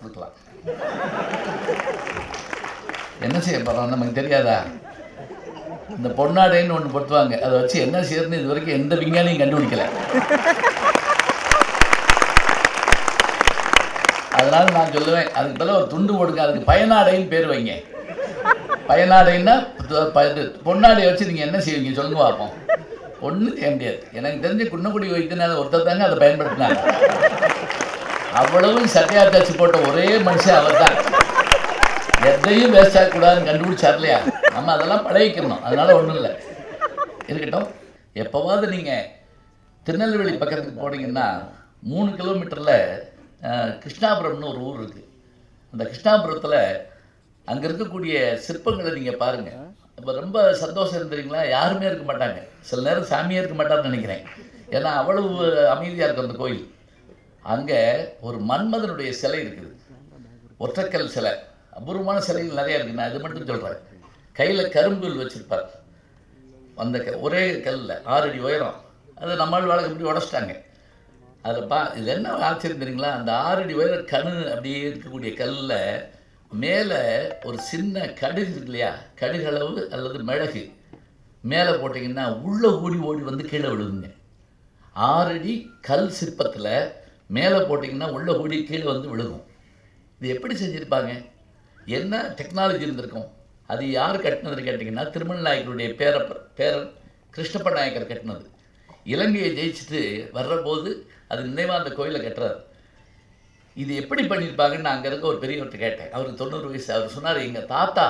கொடுக்கலாம் என்ன செய்ய போகிறோம் நமக்கு தெரியாதா இந்த பொன்னாடைன்னு ஒன்று பொறுத்துவாங்க அதை வச்சு என்ன செய்யறதுன்னு இது வரைக்கும் எந்த விஞ்ஞானியும் கண்டுபிடிக்கல அதனால நான் சொல்லுவேன் அதுக்கு பதிலா ஒரு துண்டு போடுங்க அதுக்கு பயனாடைன்னு பேர் வைங்க பயனாடைன்னா து- ப- இது பொன்னாடையை வச்சு நீங்கள் என்ன செய்வீங்க சொல்லுங்க பார்ப்போம் ஒன்றும் செய்ய முடியாது எனக்கு தெரிஞ்ச குன்னக்குடி வைத்தியனால ஒருத்தர் தாங்க அதை பயன்படுத்தினாங்க அவ்வளவும் சட்டையா தச்சு போட்ட ஒரே மனுஷன் அவர் தான் எதையும் வேஸ்ட் ஆகக்கூடாதுன்னு கண்டுபிடிச்சார் இல்லையா நம்ம அதெல்லாம் பழகிக்கணும் அதனால ஒன்றும் இல்லை இருக்கட்டும் எப்போவாவது நீங்கள் திருநெல்வேலி பக்கத்துக்கு போனீங்கன்னா மூணு கிலோமீட்டரில் கிருஷ்ணாபுரம்னு ஒரு ஊர் இருக்குது அந்த கிருஷ்ணாபுரத்தில் அங்கே இருக்கக்கூடிய சிற்பங்களை நீங்கள் பாருங்கள் இப்போ ரொம்ப சந்தோஷம் இருந்தீங்களா யாருமே இருக்க மாட்டாங்க சில நேரம் சாமியே இருக்க மாட்டார்னு நினைக்கிறேன் ஏன்னா அவ்வளவு அமைதியாக இருக்கும் அந்த கோயில் அங்கே ஒரு மன்மதனுடைய சிலை இருக்குது ஒற்றைக்கல் சிலை அபூர்வமான சிலைகள் நிறையா இருக்குது நான் இது மட்டும் சொல்கிறேன் கையில் கரும்புல் வச்சுருப்பார் அந்த க- ஒரே கல்லில் ஆறு அடி உயரம் அது நம்மால் வழக்கு இப்படி உடச்சிட்டாங்க அதில் பா இது என்ன ஆச்சரியம் தெரியுங்களா அந்த ஆறு அடி உயர கணு அப்படியே இருக்கக்கூடிய கல்லில் மேலே ஒரு சின்ன கடுகு இருக்கு இல்லையா கடுகளவு அல்லது மிளகு மேலே போட்டிங்கன்னா உள்ளே ஓடி ஓடி வந்து கீழே விழுதுங்க ஆறடி கல் சிற்பத்தில் மேலே போட்டிங்கன்னா உள்ளே ஓடி கீழே வந்து விழுகும் இது எப்படி செஞ்சுருப்பாங்க என்ன டெக்னாலஜி இருந்திருக்கும் அது யார் கட்டினதுன்னு கேட்டிங்கன்னா திருமல் நாயக்கருடைய பேர பேரன் கிருஷ்ணப்ப நாயக்கர் கட்டினது இலங்கையை ஜெயிச்சுட்டு வர்றபோது அது நினைவாக அந்த கோயிலை கட்டுறாரு இது எப்படி பண்ணியிருப்பாங்கன்னு நான் அங்கே இருக்க ஒரு பெரியவர்கிட்ட கேட்டேன் அவருக்கு தொண்ணூறு வயசு அவர் சொன்னார் எங்கள் தாத்தா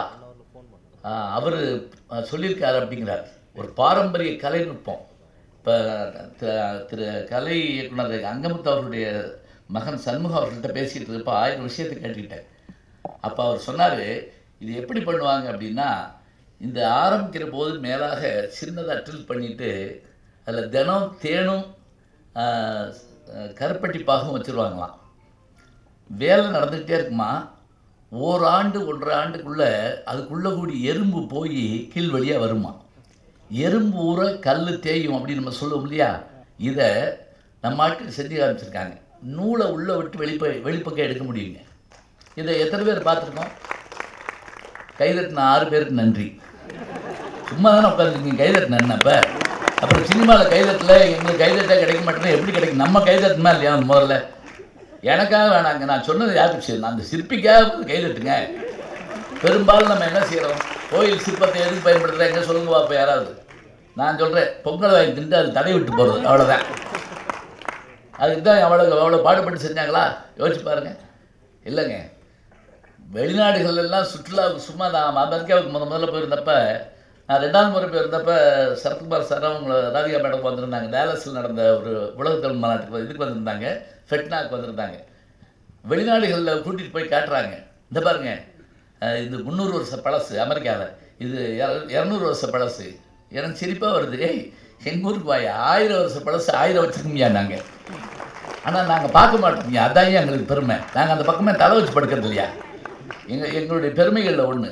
அவர் சொல்லியிருக்காரு அப்படிங்கிறார் ஒரு பாரம்பரிய கலைநுட்பம் இப்போ திரு கலை இயக்குனர் அங்கமுத்து அவருடைய மகன் சண்முகம் அவர்கிட்ட பேசிகிட்டு இருப்போ ஆயிரம் விஷயத்தை கேட்டுக்கிட்டேன் அப்போ அவர் சொன்னார் இது எப்படி பண்ணுவாங்க அப்படின்னா இந்த ஆரம்பிக்கிற போது மேலாக சின்னதாக ட்ரில் பண்ணிவிட்டு அதில் தினம் தேனும் ஆஹ், கருப்பட்டி பாகும் வச்சுருவாங்களாம் வேலை நடந்துக்கிட்டே இருக்குமா ஓராண்டு ஒன்றரை ஆண்டுக்குள்ளே அதுக்குள்ளே கூடி எறும்பு போய் கீழ் வழியாக வருமா எறும்பு ஊற கல் தேயும் அப்படின்னு நம்ம சொல்லுவோம் இல்லையா இதை நம்ம ஆட்கள் செஞ்சு காமிச்சிருக்காங்க நூலை உள்ளே விட்டு வெளிப்ப வெளிப்பக்கம் எடுக்க முடியுங்க இதை எத்தனை பேர் பார்த்துருக்கோம் கைதட்டின ஆறு பேருக்கு நன்றி சும்மா தானே உட்காந்துருக்கீங்க கைதட்டின என்ன அப்போ அப்புறம் சினிமாவில் கைதட்டல எங்களுக்கு கைதட்ட கிடைக்க மாட்டேங்குது எப்படி கிடைக்கும் நம்ம கைதட்டணுமா இல்லையா முதல்ல எனக்காக வேணாங்க நான் சொன்னது யாருக்கு சரி அந்த சிற்பிக்காக வந்து கைதட்டுங்க பெரும்பாலும் நம்ம என்ன செய்கிறோம் கோயில் சிற்பத்தை எதுக்கு பயன்படுத்துகிறாங்க சொல்லுங்க பார்ப்போம் யாராவது நான் சொல்கிறேன் பொங்கல் வாங்கி திண்டு அது தடை விட்டு போகிறது அவ்வளோதான் அதுக்கு தான் அவ்வளோ அவ்வளோ பாடுபட்டு செஞ்சாங்களா யோசிச்சு பாருங்க இல்லைங்க வெளிநாடுகள் எல்லாம் சுற்றுலாவுக்கு சும்மா நான் அமெரிக்காவுக்கு முத முதல்ல போயிருந்தப்ப நான் ரெண்டாவது முறை போயிருந்தப்ப சரத்குமார் சார் அவங்க ராதிகா மேடம் வந்திருந்தாங்க டேலஸில் நடந்த ஒரு உலக தமிழ் மாநாட்டுக்கு இதுக்கு வந்திருந்தாங்க ஃபெட்னாக்கு வந்திருந்தாங்க வெளிநாடுகளில் கூட்டிகிட்டு போய் காட்டுறாங்க இந்த பாருங்க அஹ் இது முந்நூறு வருஷ பழசு அமெரிக்காவில் இது இர- இரநூறு வருஷ பழசு எனக்கு சிரிப்பாக வருது ஏய் எங்கள் ஊருக்கு வாய் ஆயிரம் வருஷ பழசு ஆயிரம் வச்சுக்கோமியா நாங்கள் ஆனால் நாங்கள் பார்க்க மாட்டோம் அதான் எங்களுக்கு பெருமை நாங்கள் அந்த பக்கமே தலை வச்சு படுக்கிறது இல்லையா எங்கள் எங்களுடைய பெருமைகளில் ஒன்று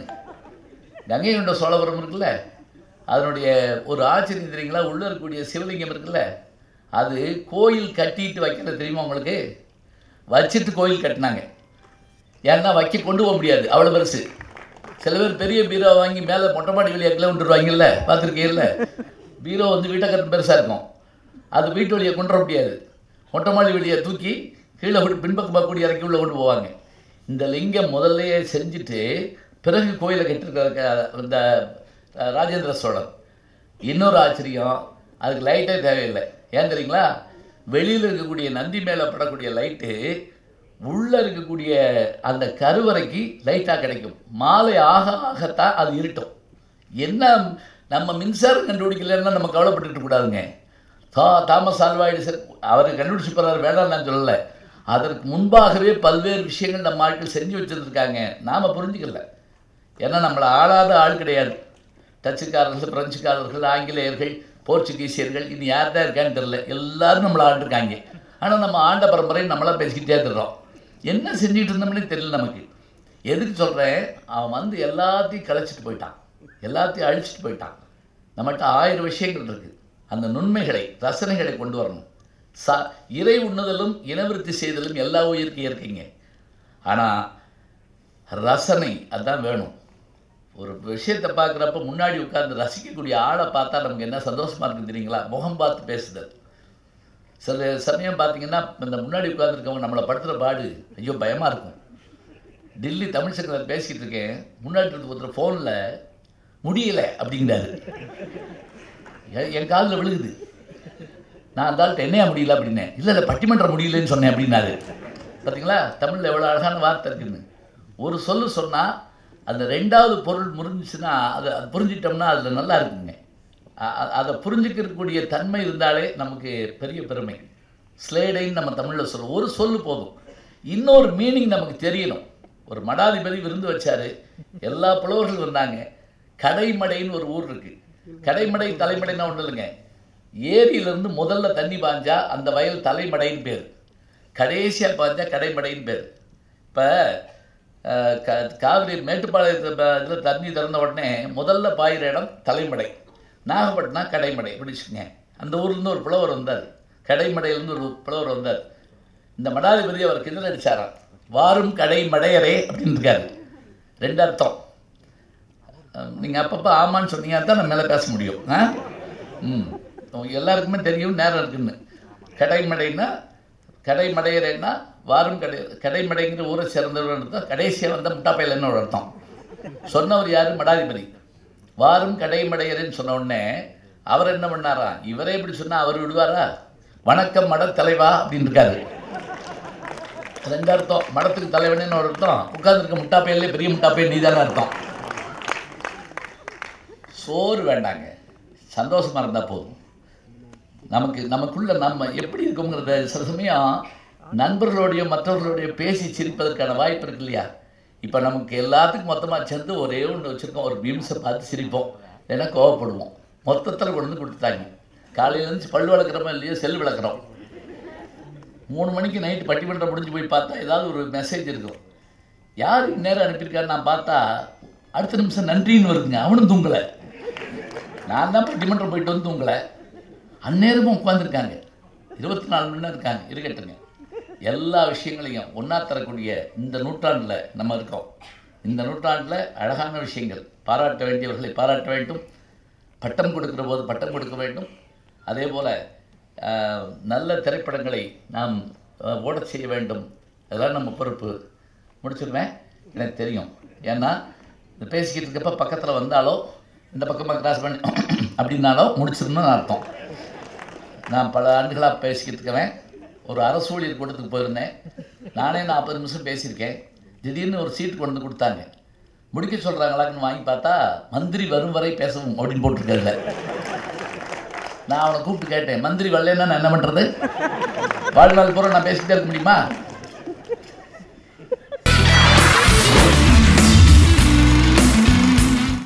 கங்கை கொண்ட சோழபுரம் இருக்குல்ல அதனுடைய ஒரு ஆச்சரியம் தெரியுங்களா உள்ளே இருக்கக்கூடிய சிவலிங்கம் இருக்குல்ல அது கோயில் கட்டிட்டு வைக்கிறது தெரியுமா உங்களுக்கு வச்சுட்டு கோயில் கட்டினாங்க ஏன்னா வைக்க கொண்டு போக முடியாது அவ்வளோ பெருசு சில பேர் பெரிய பீரோ வாங்கி மேலே மொட்டை மாடி வெளியே கிலோ விட்டுருவாங்கல்ல பார்த்துருக்கீங்கல்ல பீரோ வந்து வீட்டை கட்டு பெருசாக இருக்கும் அது வீட்டு வழியை கொண்டு வர முடியாது மொட்டை மாடி வெளியே தூக்கி கீழே விட்டு பின்பக்கமாக கூடி இறக்கி உள்ள கொண்டு போவாங்க இந்த லிங்கம் முதல்லயே செஞ்சுட்டு பிறகு கோயிலை கட்டிருக்க இந்த அஹ், ராஜேந்திர சோழன் இன்னொரு ஆச்சரியம் அதுக்கு லைட்டே தேவையில்லை ஏன் தெரியுங்களா வெளியில் இருக்கக்கூடிய நந்தி மேலே படக்கூடிய லைட்டு உள்ளே இருக்கக்கூடிய அந்த கருவறைக்கு லைட்டாக கிடைக்கும் மாலை ஆக ஆகத்தான் அது இருட்டும் என்ன நம்ம மின்சாரம் கண்டுபிடிக்கலன்னா நம்ம கவலைப்பட்டுட்டு கூடாதுங்க தா தாமஸ் ஆல்வா எடிசன் அவர் கண்டுபிடிச்சு போகிறார் வேண்டாம் நான் சொல்லலை அதற்கு முன்பாகவே பல்வேறு விஷயங்கள் நம்ம ஆட்கள் செஞ்சு வச்சுருந்துருக்காங்க நாம் புரிஞ்சுக்கல ஏன்னா நம்மளை ஆளாத ஆள் கிடையாது டச்சுக்காரர்கள் பிரெஞ்சுக்காரர்கள் ஆங்கிலேயர்கள் போர்ச்சுகீசியர்கள் இனி யார் தான் இருக்கான்னு தெரில எல்லாரும் நம்மளை ஆண்டிருக்காங்க ஆனால் நம்ம ஆண்ட பரம்பரை நம்மளாம் பேசிக்கிட்டே இருக்கிறோம் என்ன செஞ்சுட்டு இருந்தோம்னே தெரியல நமக்கு எதுக்கு சொல்கிறேன் அவன் வந்து எல்லாத்தையும் கலைச்சிட்டு போயிட்டான் எல்லாத்தையும் அழிச்சிட்டு போயிட்டான் நம்மகிட்ட ஆயிரம் விஷயங்கள் இருக்குது அந்த நுண்மைகளை ரசனைகளை கொண்டு வரணும் சா இறை உண்ணுதலும் இனவிருத்தி செய்தலும் எல்லா உயிருக்கு இயற்கைங்க ஆனால் ரசனை அதான் வேணும் ஒரு விஷயத்தை பார்க்குறப்ப முன்னாடி உட்கார்ந்து ரசிக்கக்கூடிய ஆளை பார்த்தா நமக்கு என்ன சந்தோஷமா இருக்கு தெரியுங்களா முகம் பார்த்து பேசுதல் சில சமயம் பார்த்தீங்கன்னா இந்த முன்னாடி உட்காந்துருக்கவங்க நம்மளை படுத்துகிற பாடு ஐயோ பயமாக இருக்கும் டெல்லி தமிழ் சங்கத்தில் பேசிக்கிட்டு இருக்கேன் முன்னாடி இருந்து ஒருத்தர் ஃபோனில் முடியல அப்படிங்கிறாரு என் என் காதில் விழுகுது நான் அந்த ஆள்கிட்ட என்னையா முடியல அப்படின்னேன் இல்லை இல்லை பட்டிமன்றம் முடியலன்னு சொன்னேன் அப்படின்னாரு பார்த்தீங்களா தமிழில் எவ்வளோ அழகான வார்த்தை இருக்குன்னு ஒரு சொல்லு சொன்னால் அந்த ரெண்டாவது பொருள் முறிஞ்சுச்சுன்னா அதை அது புரிஞ்சிட்டோம்னா அதில் நல்லா இருக்குங்க அ- அ- அதை புரிஞ்சுக்கிறக்கூடிய தன்மை இருந்தாலே நமக்கு பெரிய பெருமை ஸ்லேடைன்னு நம்ம தமிழில் சொல்லுவோம் ஒரு சொல்லு போதும் இன்னொரு மீனிங் நமக்கு தெரியணும் ஒரு மடாதிபதி விருந்து வச்சாரு எல்லா புலவர்கள் வந்தாங்க கடைமடைன்னு ஒரு ஊர் இருக்கு கடைமடை தலைமடைன்னா ஒன்றும் இல்லைங்க ஏரியிலேருந்து முதல்ல தண்ணி பாஞ்சா அந்த வயல் தலைமடைன்னு பேர் கடைசியாக பாஞ்சா கடைமடைன்னு பேர் இப்போ காவிரி மேட்டுப்பாளையத்து இதில் தண்ணி திறந்த உடனே முதல்ல பாயிற இடம் தலைமடை நாகப்பட்டினம் கடைமடை இப்படி வச்சுக்கோங்க அந்த ஊர்லேருந்து ஒரு புலவர் வந்தார் கடைமடையிலேருந்து ஒரு புலவர் வந்தார் இந்த மடாதிபதி அவர் கிண்டல் அடிச்சாராம் வாரும் கடைமடையரே அப்படின்னு இருக்காரு ரெண்டு அர்த்தம் நீங்கள் அப்பப்போ ஆமான்னு சொன்னீங்கன்னா தான் நம்ம மேலே பேச முடியும் ஆ ம் உங்க எல்லாருக்குமே தெரியும் நேரம் இருக்குன்னு கடைமடைன்னா கடைமடையறேன்னா வாரும் கடை கடைமடைங்கிற ஊரை சேர்ந்தவர் அர்த்தம் கடைசியாக வந்த முட்டாப்பையிலன்னு ஒரு அர்த்தம் சொன்னவர் யார் மடாதிபதி வாரும் கடைமடையரேன்னு சொன்ன உடனே அவர் என்ன பண்ணாரா இவரே இப்படி சொன்னால் அவர் விடுவாரா வணக்கம் மட தலைவா அப்படின்னு இருக்காரு ரெண்டு அர்த்தம் மடத்துக்கு தலைவனேன்னு ஒரு அர்த்தம் உட்கார்ந்துருக்க முட்டாப்பையிலே பெரிய முட்டாப்பையன் நீதானே அர்த்தம் சோறு வேண்டாங்க சந்தோஷமா இருந்தால் போதும் நமக்கு நமக்குள்ள நம்ம எப்படி இருக்கோங்கிறத சில சமயம் நண்பர்களோடைய மற்றவர்களோடைய பேசி சிரிப்பதற்கான வாய்ப்பு இருக்கு இல்லையா இப்போ நமக்கு எல்லாத்துக்கும் மொத்தமாக சேர்ந்து ஒரே ஒன்று வச்சுருக்கோம் ஒரு மீம்ஸை பார்த்து சிரிப்போம் இல்லைன்னா கோவப்படுவோம் மொத்தத்தில் கொண்டு வந்து கொடுத்துட்டாங்க காலையில இருந்து பல் விளக்குறோமோ இல்லையோ செல் விளக்குறோம் மூணு மணிக்கு நைட்டு பட்டிமன்றம் முடிஞ்சு போய் பார்த்தா ஏதாவது ஒரு மெசேஜ் இருக்கும் யார் இந்நேரம் அனுப்பியிருக்கான்னு நான் பார்த்தா அடுத்த நிமிஷம் நன்றின்னு வருதுங்க அவனும் தூங்கலை நான் தான் பட்டிமன்றம் போயிட்டு வந்து தூங்கலை அந்நேரமும் உட்காந்துருக்காங்க இருபத்தி நாலு மணி நேரம் இருக்காங்க இருக்கட்டுங்க எல்லா விஷயங்களையும் ஒன்றா தரக்கூடிய இந்த நூற்றாண்டில் நம்ம இருக்கோம் இந்த நூற்றாண்டில் அழகான விஷயங்கள் பாராட்ட வேண்டியவர்களை பாராட்ட வேண்டும் பட்டம் கொடுக்கிற போது பட்டம் கொடுக்க வேண்டும் அதே போல் நல்ல திரைப்படங்களை நாம் அஹ், ஓடச் செய்ய வேண்டும் அதெல்லாம் நம்ம பொறுப்பு முடிச்சிருவேன் எனக்கு தெரியும் ஏன்னா இந்த பேசிக்கிட்டு இருக்கப்ப பக்கத்தில் வந்தாலோ இந்த பக்கமாக கிராஸ் பண்ணி அப்படின்னாலோ முடிச்சிடணும்னு அர்த்தம் நான் பல ஆண்டுகளாக பேசிக்கிட்டு இருக்கிறேன் ஒரு அரசு ஊழியர் கூட்டத்துக்கு போயிருந்தேன் நானே நாற்பது நிமிஷம் பேசியிருக்கேன் திடீர்னு ஒரு சீட் கொண்டு வந்து கொடுத்தாங்க முடிக்க சொல்கிறாங்களான்னு வாங்கி பார்த்தா மந்திரி வரும் வரை பேசவும் அப்படின்னு போட்டிருக்கல நான் அவனை கூப்பிட்டு கேட்டேன் மந்திரி வரலன்னா நான் என்ன பண்ணுறது வாழ்நாள் பூரா நான் பேசிக்கிட்டே இருக்க முடியுமா